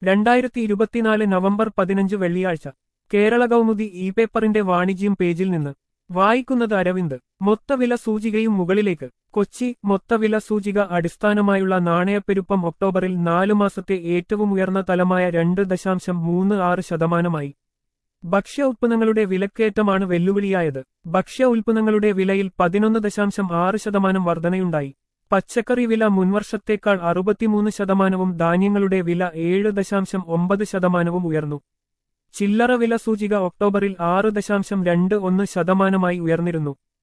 രണ്ടായിരത്തി ഇരുപത്തിനാല് നവംബർ പതിനഞ്ച് വെള്ളിയാഴ്ച കേരള കൗമുദി ഇ പേപ്പറിന്റെ വാണിജ്യം പേജിൽ നിന്ന് വായിക്കുന്നത് അരവിന്ദ് മൊത്തവില സൂചികയും മുകളിലേക്ക് കൊച്ചി മൊത്തവില സൂചിക അടിസ്ഥാനമായുള്ള നാണയപ്പെരുപ്പം ഒക്ടോബറിൽ നാലു മാസത്തെ ഏറ്റവും ഉയർന്ന തലമായ രണ്ട് ദശാംശം മൂന്ന് ആറ് ശതമാനമായി ഭക്ഷ്യ ഉൽപ്പന്നങ്ങളുടെ വിലക്കയറ്റമാണ് വെല്ലുവിളിയായത് ഭക്ഷ്യ ഉൽപ്പന്നങ്ങളുടെ വിലയിൽ പതിനൊന്ന് ദശാംശം ആറ് ശതമാനം വർധനയുണ്ടായി പച്ചക്കറി വില മുൻവർഷത്തേക്കാൾ അറുപത്തിമൂന്ന് ശതമാനവും ധാന്യങ്ങളുടെ വില ഏഴ് ദശാംശം ഒമ്പത് ശതമാനവും ഉയർന്നു ചില്ലറ വില സൂചിക ഒക്ടോബറിൽ ആറ് ദശാംശം രണ്ട് ഒന്ന് ശതമാനമായി ഉയർന്നിരുന്നു